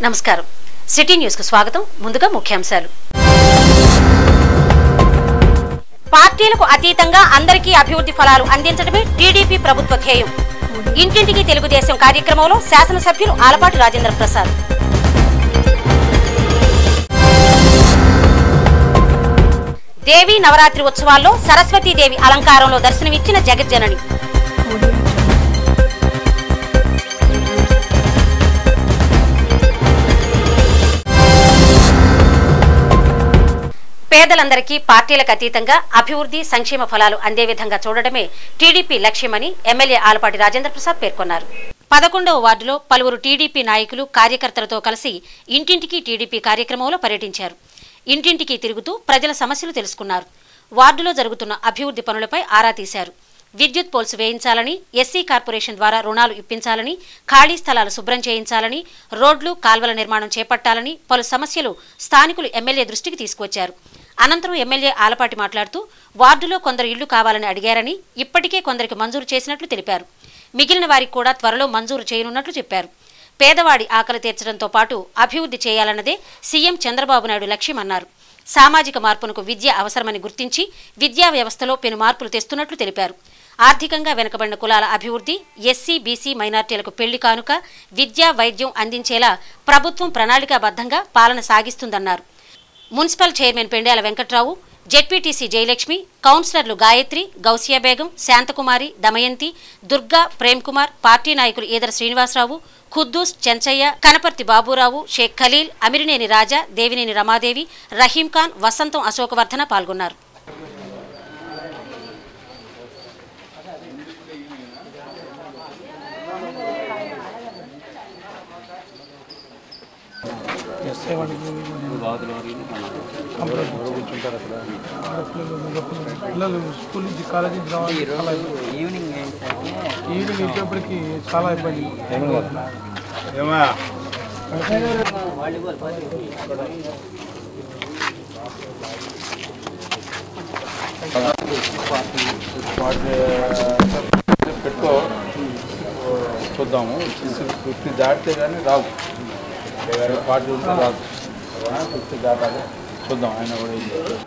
నమస్కారం city news కు స్వాగతం ముందుగా ముఖ్యాంశాలు పార్టీలకు అతీతంగా అందరికీ అభివృద్ధి ఫలాలు అందించడమే టీడీపీ ప్రభుత్వ ధ్యేయం ఇంటింటికి తెలుగుదేశం కార్యక్రమంలో శాసనసభ్యులు ఆలపాటి రాజేంద్ర ప్రసాద్ దేవి నవరాత్రి ఉత్సవాల్లో సరస్వతీదేవి అలంకారంలో దర్శనమిచ్చిన జగజ్జనని పేదలందరికీ పార్టీలకు అతీతంగా అభివృద్ధి సంక్షేమ ఫలాలు అందే విధంగా చూడడమే టీడీపీ లక్ష్యమని ఎమ్మెల్యే ఆలపాటి రాజేంద్ర ప్రసాద్ పేర్కొన్నారు పదకొండవ వార్డులో పలువురు టీడీపీ నాయకులు కార్యకర్తలతో కలిసి ఇంటింటికి టీడీపీ కార్యక్రమంలో పర్యటించారు ఇంటింటికి తిరుగుతూ ప్రజల సమస్యలు తెలుసుకున్నారు వార్డులో జరుగుతున్న అభివృద్ధి పనులపై ఆరా తీశారు విద్యుత్ పోల్స్ వేయించాలని ఎస్సీ కార్పొరేషన్ ద్వారా రుణాలు ఇప్పించాలని ఖాళీ స్థలాలు శుభ్రం చేయించాలని రోడ్లు కాల్వల నిర్మాణం చేపట్టాలని పలు సమస్యలు స్థానికులు ఎమ్మెల్యే దృష్టికి తీసుకువచ్చారు అనంతరం ఎమ్మెల్యే ఆలపాటి మాట్లాడుతూ వార్డులో కొందరు ఇళ్లు కావాలని అడిగారని ఇప్పటికే కొందరికి మంజూరు చేసినట్లు తెలిపారు మిగిలిన వారికి కూడా త్వరలో మంజూరు చేయనున్నట్లు చెప్పారు పేదవాడి ఆకలి తీర్చడంతో పాటు అభివృద్ధి చేయాలన్నదే సీఎం చంద్రబాబు నాయుడు లక్ష్యమన్నారు సామాజిక మార్పునకు విద్య అవసరమని గుర్తించి విద్యా వ్యవస్థలో పెను మార్పులు తెస్తున్నట్లు తెలిపారు ఆర్థికంగా వెనుకబడిన కులాల అభివృద్ధి ఎస్సీ బీసీ మైనార్టీలకు పెళ్లి కానుక విద్య వైద్యం అందించేలా ప్రభుత్వం ప్రణాళికాబద్ధంగా పాలన సాగిస్తుందన్నారు municipal chairman Pendyala Venkatrao ZPTC Jayalakshmi కౌన్సిలర్లు గాయత్రి గౌసియా బేగం శాంతకుమారి దమయంతి దుర్గా ప్రేమ్ కుమార్ పార్టీ నాయకులు ఈదర శ్రీనివాసరావు ఖుద్దూస్ చెంచయ్య కనపర్తి బాబురావు షేక్ ఖలీల్ అమిరినేని రాజా దేవినేని రమాదేవి రహీం ఖాన్ వసంతం అశోకవర్ధన పాల్గొన్నారు ఎస్ఐ వాడికి కంప్లైంట్ ఆడపిల్లలు పిల్లలు స్కూల్ నుంచి కాలేజ్ నుంచి రావాలి చాలా ఇబ్బంది. ఈవినింగ్ ఏంటంటే ఈవినింగ్ వచ్చేప్పటికి చాలా ఇబ్బంది వాలీబాల్ పెట్టుకో చూద్దాము ఫిఫ్టీ దాటితే కానీ రావు ఫార్టీ ఉంటే రాదు ఫిఫ్టీ దాటాలి చూద్దాం ఆయన కూడా ఏం చేస్తాడు.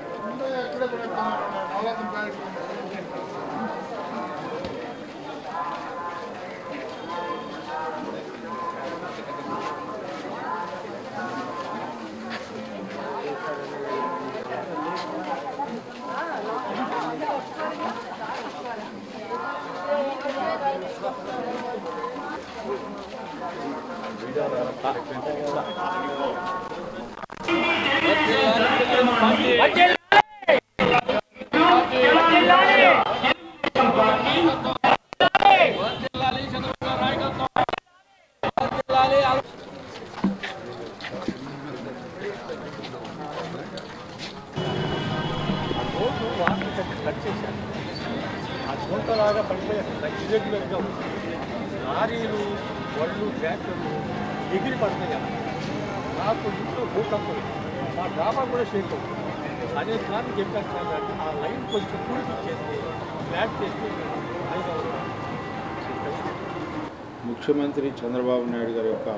ఆ గుంటలాగా పడిపోయాయి ఇరెగ్యులర్గా ఉంది లారీలు వళ్ళు ట్రాక్టర్లు ఎగిరి పడతాయి కదా నాకు ఇంట్లో భూకంపం మా డాబా కూడా షేక్ అవుతుంది అదే సార్లు చెప్పాను సార్ అంటే ఆ లైన్ కొంచెం పూడిపించేస్తే ఫ్లాట్ చేస్తే ఐదు ముఖ్యమంత్రి చంద్రబాబు నాయుడు గారి యొక్క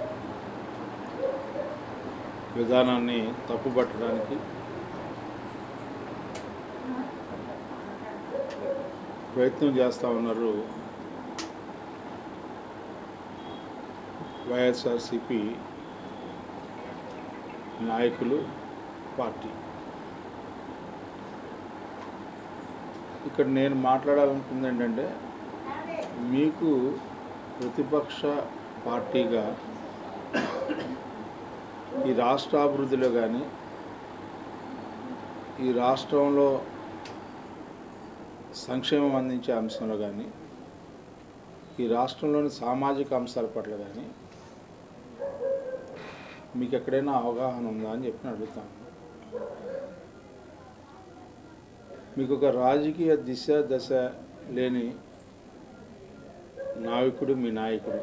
విధానాన్ని తప్పుపట్టడానికి ప్రయత్నం చేస్తూ ఉన్నారు వైఎస్ఆర్సిపి నాయకులు పార్టీ ఇక్కడ నేను మాట్లాడాలనుకుంది ఏంటంటే మీకు ప్రతిపక్ష పార్టీగా ఈ రాష్ట్ర అభివృద్ధిలో కానీ ఈ రాష్ట్రంలో సంక్షేమం అందించే అంశంలో కానీ ఈ రాష్ట్రంలోని సామాజిక అంశాల పట్ల కానీ మీకు ఎక్కడైనా అవగాహన ఉందా అని చెప్పి నేను అడుగుతాను మీకు ఒక రాజకీయ దిశ దశ లేని నాయకుడు మీ నాయకుడు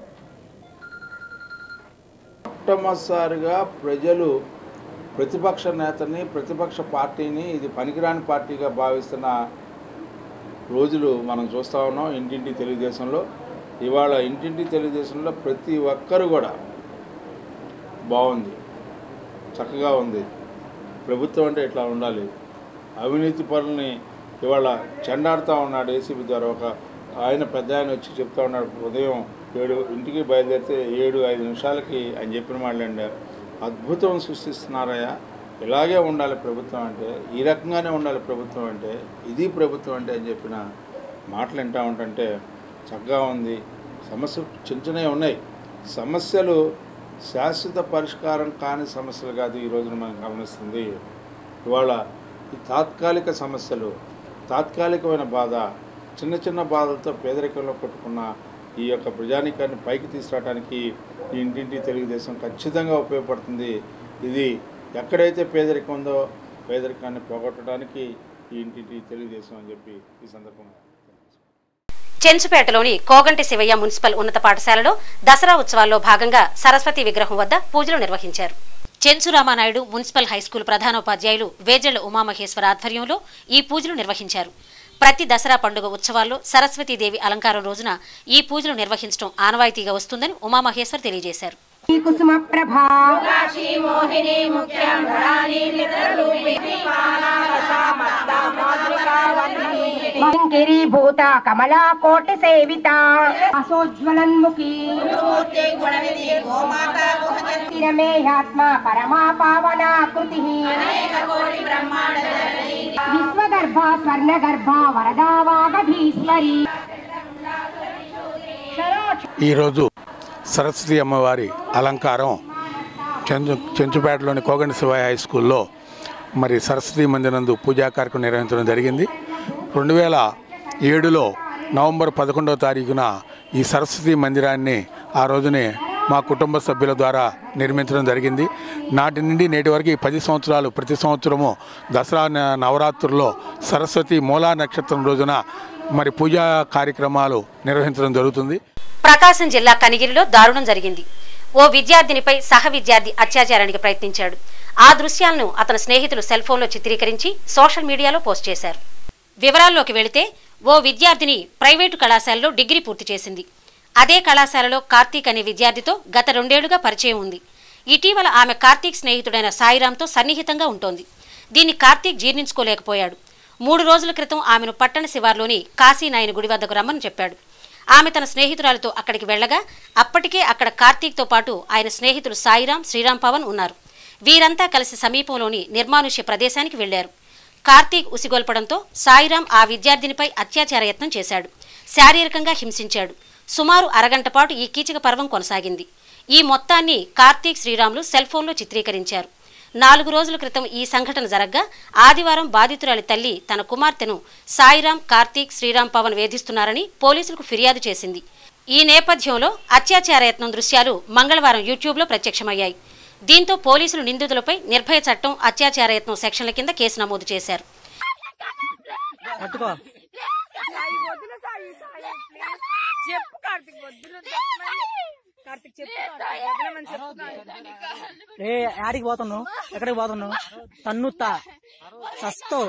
మొట్టమొదటిసారిగా ప్రజలు ప్రతిపక్ష నేతని ప్రతిపక్ష పార్టీని ఇది పనికిరాని పార్టీగా భావిస్తున్న రోజులు మనం చూస్తూ ఉన్నాం ఇంటింటి తెలుగుదేశంలో ఇవాళ ఇంటింటి తెలుగుదేశంలో ప్రతి ఒక్కరు కూడా బాగుంది చక్కగా ఉంది ప్రభుత్వం అంటే ఇట్లా ఉండాలి అవినీతి పనుల్ని ఇవాళ చెండాడుతూ ఉన్నాడు ఏసీబీ ద్వారా ఒక ఆయన పెద్ద ఆయన వచ్చి చెప్తా ఉన్నాడు ఉదయం ఏడు ఇంటికి బయలుదేరితే ఏడు ఐదు నిమిషాలకి ఆయన చెప్పిన మాటలండి అద్భుతం సృష్టిస్తున్నారయ్యా ఇలాగే ఉండాలి ప్రభుత్వం అంటే ఈ రకంగానే ఉండాలి ప్రభుత్వం అంటే ఇది ప్రభుత్వం అంటే అని చెప్పిన మాటలు వింటా ఉంటుంటే చక్కగా ఉంది సమస్యలు చిన్న చిన్నవి ఉన్నాయి సమస్యలు శాశ్వత పరిష్కారం కాని సమస్యలు కాదు ఈ రోజున మనం గమనిస్తుంది ఇవాళ ఈ తాత్కాలిక సమస్యలు తాత్కాలికమైన బాధ చిన్న చిన్న బాధలతో పేదరికంలో కొట్టుకున్న ఈ యొక్క ప్రజానికాన్ని పైకి తీసుకురావడానికి ఈ ఇంటింటి తెలుగుదేశం ఖచ్చితంగా ఉపయోగపడుతుంది ఇది ఎక్కడైతే పేదరికం ఉందో పేదరికాన్ని పోగొట్టడానికి ఈ ఇంటింటి తెలుగుదేశం అని చెప్పి ఈ సందర్భంగా చెంచుపేటలోని కోగంటి శివయ్య మున్సిపల్ ఉన్నత పాఠశాలలో దసరా ఉత్సవాల్లో భాగంగా సరస్వతి విగ్రహం వద్ద పూజలు నిర్వహించారు చెంచు రామానాయుడు మున్సిపల్ హైస్కూల్ ప్రధానోపాధ్యాయులు వేజళ్ల ఉమామహేశ్వర ఆధ్వర్యంలో ఈ పూజలు నిర్వహించారు ప్రతి దసరా పండుగ ఉత్సవాల్లో సరస్వతీదేవి అలంకారం రోజున ఈ పూజలు నిర్వహించడం ఆనవాయితీగా వస్తుందని ఉమామహేశ్వర్ తెలియజేశారు కుసుమ ప్రభా మంగిరి భూత కమలా కోటి సేవిత అసోజ్వలన్ముఖి స్థిరమేయాత్మ పరమా పావనాకృతి విశ్వగర్భ స్వర్ణగర్భ వరదావాగధీశ్వరి ఈరోజు సరస్వతి అమ్మవారి అలంకారం చెంచు చెంచుపేటలోని కోగండి శివయ్య హై స్కూల్లో మరి సరస్వతి మందిరందు పూజా కార్యక్రమం నిర్వహించడం జరిగింది రెండు వేల ఏడులో నవంబర్ పదకొండవ తారీఖున ఈ సరస్వతి మందిరాన్ని ఆ రోజునే మా కుటుంబ సభ్యుల ద్వారా నిర్మించడం జరిగింది నాటి నుండి నేటి వరకు ఈ పది సంవత్సరాలు ప్రతి సంవత్సరము దసరా న- నవరాత్రుల్లో సరస్వతి మూలా నక్షత్రం రోజున మరి పూజా కార్యక్రమాలు నిర్వహించడం జరుగుతుంది ప్రకాశం జిల్లా కనిగిరిలో దారుణం జరిగింది ఓ విద్యార్థినిపై సహ విద్యార్థి అత్యాచారానికి ప్రయత్నించాడు ఆ దృశ్యాలను అతని స్నేహితులు సెల్ ఫోన్లో చిత్రీకరించి సోషల్ మీడియాలో పోస్ట్ చేశారు వివరాల్లోకి వెళితే ఓ విద్యార్థిని ప్రైవేటు కళాశాలలో డిగ్రీ పూర్తి చేసింది అదే కళాశాలలో కార్తీక్ అనే విద్యార్థితో గత రెండేళ్లుగా పరిచయం ఉంది ఇటీవల ఆమె కార్తీక్ స్నేహితుడైన సాయిరాంతో సన్నిహితంగా ఉంటోంది దీన్ని కార్తీక్ జీర్ణించుకోలేకపోయాడు మూడు రోజుల క్రితం ఆమెను పట్టణ శివార్లోని కాశీనాయని గుడి వద్దకు రమ్మని చెప్పాడు ఆమె తన స్నేహితురాలతో అక్కడికి వెళ్ళగా అప్పటికే అక్కడ కార్తీక్తో పాటు ఆయన స్నేహితులు సాయిరాం శ్రీరామ్ పవన్ ఉన్నారు వీరంతా కలిసి సమీపంలోని నిర్మానుష్య ప్రదేశానికి వెళ్లారు కార్తీక్ ఉసిగొల్పడంతో సాయిరాం ఆ విద్యార్థినిపై అత్యాచార యత్నం చేశాడు శారీరకంగా హింసించాడు సుమారు అరగంట పాటు ఈ కీచక పర్వం కొనసాగింది ఈ మొత్తాన్ని కార్తీక్ శ్రీరాములు సెల్ ఫోన్లో చిత్రీకరించారు నాలుగు రోజుల క్రితం ఈ సంఘటన జరగ్గా ఆదివారం బాధితురాలి తల్లి తన కుమార్తెను సాయిరాం కార్తీక్ శ్రీరామ్ పవన్ వేధిస్తున్నారని పోలీసులకు ఫిర్యాదు చేసింది ఈ నేపథ్యంలో అత్యాచార యత్నం దృశ్యాలు మంగళవారం యూట్యూబ్లో ప్రత్యక్షమయ్యాయి దీంతో పోలీసులు నిందితులపై నిర్భయ చట్టం అత్యాచార యత్నం సెక్షన్ల కింద కేసు నమోదు చేశారు చెప్పు కార్తిక్ వద్దు కార్తిక్ చెప్పు వదలమని చెప్పు ఏ యాడికి పోతున్నావు ఎక్కడికి పోతున్నావు తన్నుత్తా సస్తో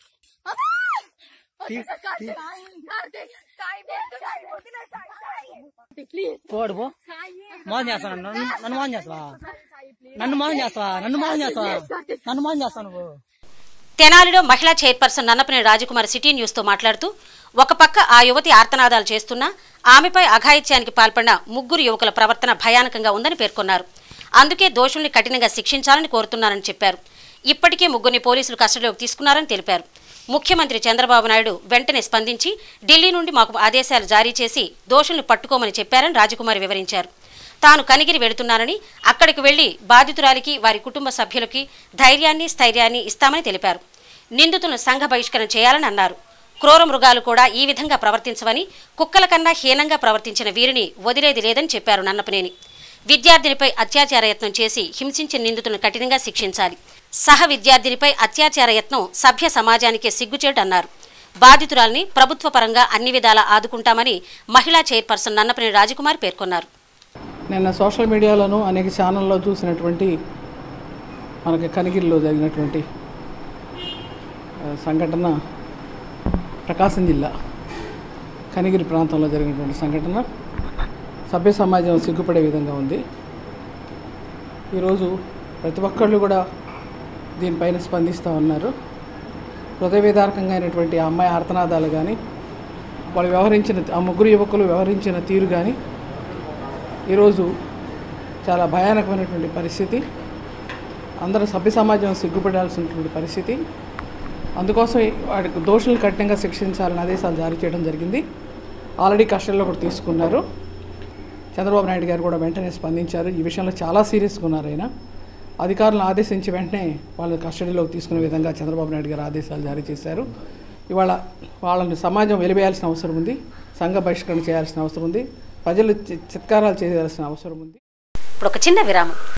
పోడు పో మోసం చేస్తావు నన్ను నన్ను మోసం చేస్తావా నన్ను మోసం చేస్తావా నన్ను మోసం చేస్తావా నన్ను మోసం చేస్తావు నువ్వు తెనాలిలో మహిళా చైర్పర్సన్ నన్నపనేని రాజకుమార్ సిటీ న్యూస్తో మాట్లాడుతూ ఒక పక్క ఆ యువతి ఆర్తనాదాలు చేస్తున్నా ఆమెపై అఘాయిత్యానికి పాల్పడిన ముగ్గురు యువకుల ప్రవర్తన భయానకంగా ఉందని పేర్కొన్నారు అందుకే దోషుల్ని కఠినంగా శిక్షించాలని కోరుతున్నారని చెప్పారు ఇప్పటికే ముగ్గురిని పోలీసులు కస్టడీలోకి తీసుకున్నారని తెలిపారు ముఖ్యమంత్రి చంద్రబాబు నాయుడు వెంటనే స్పందించి ఢిల్లీ నుండి మాకు ఆదేశాలు జారీ చేసి దోషుల్ని పట్టుకోమని చెప్పారని రాజకుమారి వివరించారు తాను కనిగిరి వెళుతున్నానని అక్కడికి వెళ్లి బాధితురాలికి వారి కుటుంబ సభ్యులకి ధైర్యాన్ని స్థైర్యాన్ని ఇస్తామని తెలిపారు నిందితులను సంఘ బహిష్కరణ చేయాలని అన్నారు క్రూర మృగాలు కూడా ఈ విధంగా ప్రవర్తించవని కుక్కల కన్నా హీనంగా ప్రవర్తించిన వీరిని వదిలేది లేదని చెప్పారు నన్నపనేని విద్యార్థినిపై అత్యాచార యత్నం చేసి హింసించిన నిందితులను కఠినంగా శిక్షించాలి సహ విద్యార్థినిపై అత్యాచార యత్నం సభ్య సమాజానికే సిగ్గుచేటు అన్నారు బాధితురాల్ని ప్రభుత్వ పరంగా అన్ని విధాలా ఆదుకుంటామని మహిళా చైర్పర్సన్ నన్నపనేని రాజకుమార్ పేర్కొన్నారు నిన్న సోషల్ మీడియాలోనూ అనేక ఛానల్లో చూసినటువంటి మనకి కనిగిరిలో జరిగినటువంటి ఆ, సంఘటన ప్రకాశం జిల్లా కనిగిరి ప్రాంతంలో జరిగినటువంటి సంఘటన సభ్య సమాజం సిగ్గుపడే విధంగా ఉంది ఈరోజు ప్రతి ఒక్కళ్ళు కూడా దీనిపైన స్పందిస్తూ ఉన్నారు హృదయ విదారకంగా అయినటువంటి ఆ అమ్మాయి ఆర్తనాదాలు కానీ వాళ్ళు వ్యవహరించిన ఆ ముగ్గురు యువకులు వ్యవహరించిన తీరు కానీ ఈరోజు చాలా భయానకమైనటువంటి పరిస్థితి అందరూ సభ్య సమాజం సిగ్గుపడాల్సినటువంటి పరిస్థితి అందుకోసం వాడికి దోషులు కఠినంగా శిక్షించాలని ఆదేశాలు జారీ చేయడం జరిగింది ఆల్రెడీ కస్టడీలో కూడా తీసుకున్నారు చంద్రబాబు నాయుడు గారు కూడా వెంటనే స్పందించారు ఈ విషయంలో చాలా సీరియస్గా ఉన్నారు ఆయన అధికారులను ఆదేశించి వెంటనే వాళ్ళని కస్టడీలోకి తీసుకునే విధంగా చంద్రబాబు నాయుడు గారు ఆదేశాలు జారీ చేశారు ఇవాళ వాళ్ళని సమాజం వెలివేయాల్సిన అవసరం ఉంది సంఘ బహిష్కరణ చేయాల్సిన అవసరం ఉంది ప్రజలు చి- చిత్కారాలు చేయాల్సిన అవసరం ఉంది ఇప్పుడు ఒక చిన్న విరామం